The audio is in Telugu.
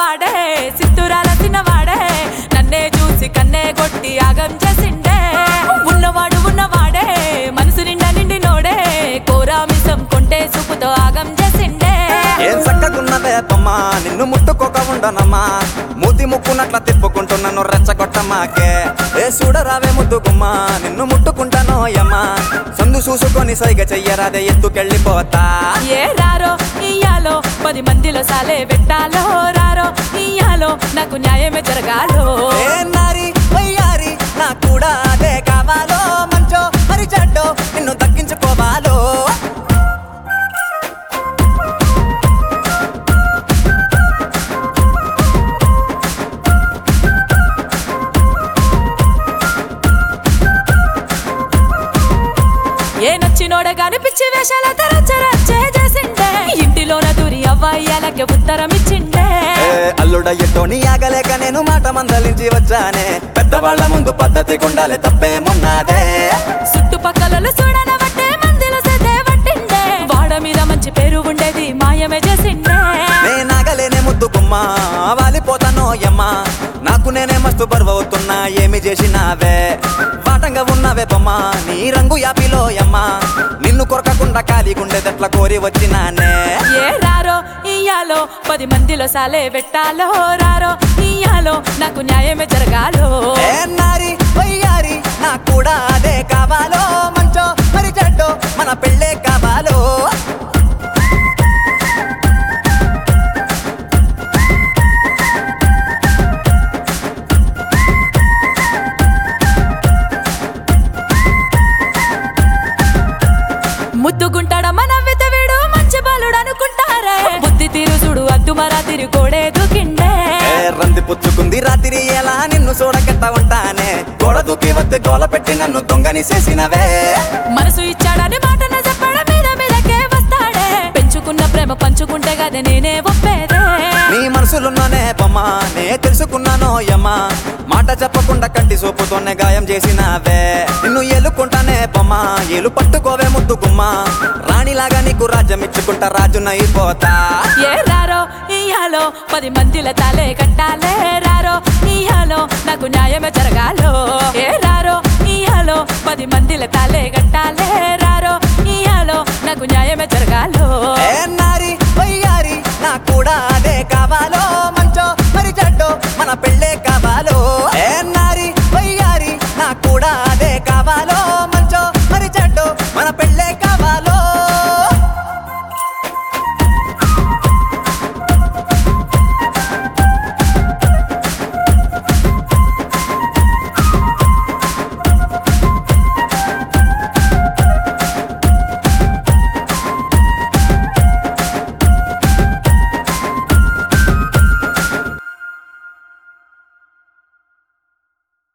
ఉన్నవాడే సిత్తురాల తిన్నవాడే నన్నే చూసి కన్నే కొట్టి ఆగం చేసిండే ఉన్నవాడు ఉన్నవాడే మనసు నిండా నిండి నోడే కోరామిసం కొంటే సుపుతో ఆగం చేసిండే ఏం చక్కగున్నదే బొమ్మ నిన్ను ముట్టుకోక ఉండనమ్మా మూతి ముక్కునట్ల తిప్పుకుంటూ నన్ను రెచ్చగొట్టమాకే ఏ చూడరావే ముద్దు గుమ్మ నిన్ను ముట్టుకుంటానో యమ్మా సందు చూసుకొని సైగ చెయ్యరాదే ఎత్తుకెళ్ళిపోతా ఏ రారో ఇయ్యాలో పది మందిలో సాలే పెట్టాలో రారో ఇయ్యాలో నాకు న్యాయమే జరగాలో ఏ నారి వయ్యారి నా కూడా అదే కావాలో మంచో మరి చెడ్డో నిన్ను దక్కించుకోవాలో ఏ నచ్చినోడ గాని పిచ్చి వేషాల తరచరచ్చే చేసిండే ఇంటిలోన దూరి అవ్వయ్యాలకి ఉత్తరం ఇచ్చిండే ఏ అల్లుడయ్యటోని ఆగలేక నేను మాట మందలించి వచ్చానే పెద్దవాళ్ళ ముందు పద్ధతి ఉండాలి తప్పేమున్నాదే చుట్టుపక్కల చూడనబట్టే మందిలో సెదే పట్టిండే వాడ మీద మంచి పేరు ఉండేది మాయమే చేసిండే నేనాగలేనే ముద్దు గుమ్మ వాలిపోతానో యమ్మా నాకు నేనే మస్తు బరువవుతున్నా ఏమి చేసినావే పాటంగా ఉన్నావే బొమ్మ నీ రంగు యాపిలో యమ్మా నిన్ను కొరకకుండా ఖాళీగుండేదట్లా కోరి వచ్చినానే ఏ రారో ఇయ్యాలో పది మందిలో సాలే పెట్టాలో రారో ఇయ్యాలో నాకు న్యాయమే జరగాలో ఏ నారి వయ్యారి నాకు కూడా అదే కావాలో మంచో మరి చెడ్డో మన పెళ్ళే కావాలో ముద్దుగుంటాడ మన వీడు మంచి బాలుడు అనుకుంటారే బుద్ధి తీరు చూడు అద్దు మరా తిరు కోడే దుకిండే ఏ రంది పుచ్చుకుంది రాత్రి ఎలా నిన్ను చూడకట్ట ఉంటానే గోడ దూకి వద్ద గోల పెట్టి నన్ను దొంగని చేసినవే మనసు ఇచ్చాడని మాటన చెప్పడం మీద మీదకే వస్తాడే పెంచుకున్న ప్రేమ పంచుకుంటే కదా నేనే ఒప్పేదే నీ మనసులున్నానే బొమ్మ నే తెలుసుకున్నానో యమ్మా మాట చెప్పకుండా కంటి సోపుతోనే గాయం చేసినావే నిన్ను ఏలుకుంటానే బొమ్మ ఏలు పట్టుకోవే ముద్దు గుమ్మ రాణిలాగా నీకు రాజ్యం ఇచ్చుకుంటా రాజునైపోతా ఏ రారో ఇయ్యాలో పది మందిల తాలే కట్టాలే రారో ఇయ్యాలో నాకు న్యాయమే జరగాలో ఏ రారో ఇయ్యాలో పది మందిల తాలే కట్టాలే రారో ఇయ్యాలో నాకు న్యాయమే జరగాలో ఏ నారి వయ్యారి నా కూడా అదే